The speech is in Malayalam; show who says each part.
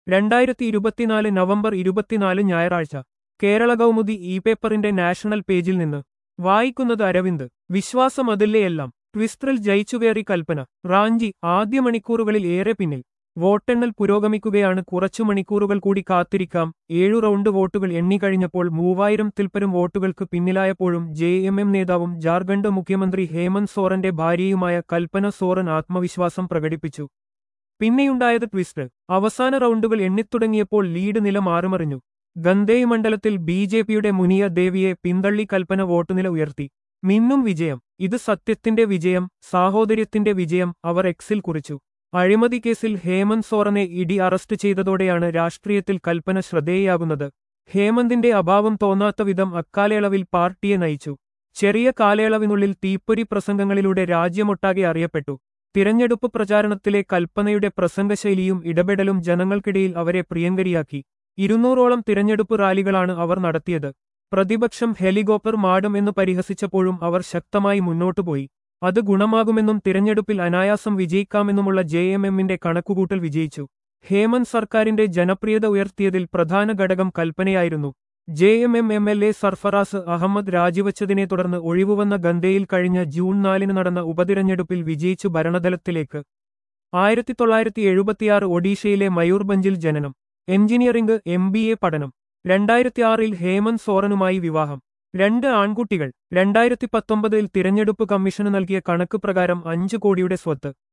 Speaker 1: രണ്ടായിരത്തി ഇരുപത്തിനാല് നവംബർ ഇരുപത്തിനാല് ഞായറാഴ്ച കേരള കൗമുദി ഇ പേപ്പറിന്റെ നാഷണൽ പേജിൽ നിന്ന് വായിക്കുന്നത് അരവിന്ദ് വിശ്വാസം അതില്ലെയെല്ലാം ട്വിസ്റ്ററിൽ ജയിച്ചുകയറി കൽപ്പന റാഞ്ചി ആദ്യ മണിക്കൂറുകളിൽ ഏറെ പിന്നിൽ വോട്ടെണ്ണൽ പുരോഗമിക്കുകയാണ് കുറച്ചു മണിക്കൂറുകൾ കൂടി കാത്തിരിക്കാം ഏഴു റൗണ്ട് വോട്ടുകൾ എണ്ണിക്കഴിഞ്ഞപ്പോൾ മൂവായിരം തിൽപ്പരും വോട്ടുകൾക്ക് പിന്നിലായപ്പോഴും ജെ എം എം നേതാവും ജാർഖണ്ഡ് മുഖ്യമന്ത്രി ഹേമന്ത് സോറന്റെ ഭാര്യയുമായ കൽപ്പന സോറൻ ആത്മവിശ്വാസം പ്രകടിപ്പിച്ചു പിന്നെയുണ്ടായത് ട്വിസ്റ്റ് അവസാന റൗണ്ടുകൾ എണ്ണിത്തുടങ്ങിയപ്പോൾ ലീഡ് നില മാറുമറിഞ്ഞു ഗന്ധേയ് മണ്ഡലത്തിൽ ബി ജെ പിയുടെ മുനിയ ദേവിയെ പിന്തള്ളി കൽപ്പന വോട്ടുനില ഉയർത്തി മിന്നും വിജയം ഇത് സത്യത്തിന്റെ വിജയം സാഹോദര്യത്തിന്റെ വിജയം അവർ എക്സിൽ കുറിച്ചു അഴിമതി കേസിൽ ഹേമന്ത് സോറനെ ഇഡി അറസ്റ്റ് ചെയ്തതോടെയാണ് രാഷ്ട്രീയത്തിൽ കൽപ്പന ശ്രദ്ധേയാകുന്നത് ഹേമന്തിന്റെ അഭാവം തോന്നാത്ത വിധം അക്കാലയളവിൽ പാർട്ടിയെ നയിച്ചു ചെറിയ കാലയളവിനുള്ളിൽ തീപ്പൊരി പ്രസംഗങ്ങളിലൂടെ രാജ്യമൊട്ടാകെ അറിയപ്പെട്ടു തിരഞ്ഞെടുപ്പ് പ്രചാരണത്തിലെ കൽപ്പനയുടെ പ്രസംഗശൈലിയും ഇടപെടലും ജനങ്ങൾക്കിടയിൽ അവരെ പ്രിയങ്കരിയാക്കി ഇരുന്നൂറോളം തിരഞ്ഞെടുപ്പ് റാലികളാണ് അവർ നടത്തിയത് പ്രതിപക്ഷം ഹെലികോപ്റ്റർ മാഡം എന്ന് പരിഹസിച്ചപ്പോഴും അവർ ശക്തമായി മുന്നോട്ടുപോയി അത് ഗുണമാകുമെന്നും തിരഞ്ഞെടുപ്പിൽ അനായാസം വിജയിക്കാമെന്നുമുള്ള ജെ എം എമ്മിന്റെ കണക്കുകൂട്ടൽ വിജയിച്ചു ഹേമന്ത് സർക്കാരിന്റെ ജനപ്രിയത ഉയർത്തിയതിൽ പ്രധാന ഘടകം കൽപ്പനയായിരുന്നു J M M M L A Sarfaraz Ahmad രാജിവച്ചതിനെ തുടർന്ന് ഒഴിവുവന്ന ഗന്ധയിൽ കഴിഞ്ഞ ജൂൺ നാലിന് നടന്ന ഉപതിരഞ്ഞെടുപ്പിൽ വിജയിച്ചു ഭരണതലത്തിലേക്ക് ആയിരത്തി തൊള്ളായിരത്തി എഴുപത്തിയാറ് ഒഡീഷയിലെ മയൂർഭഞ്ചിൽ ജനനം എഞ്ചിനീയറിംഗ് എം ബി എ പഠനം രണ്ടായിരത്തിയാറിൽ ഹേമന്ത് സോറനുമായി വിവാഹം രണ്ട് ആൺകുട്ടികൾ രണ്ടായിരത്തി പത്തൊമ്പതിൽ തിരഞ്ഞെടുപ്പ് കമ്മീഷന് നൽകിയ കണക്ക് പ്രകാരം അഞ്ചു കോടിയുടെ സ്വത്ത്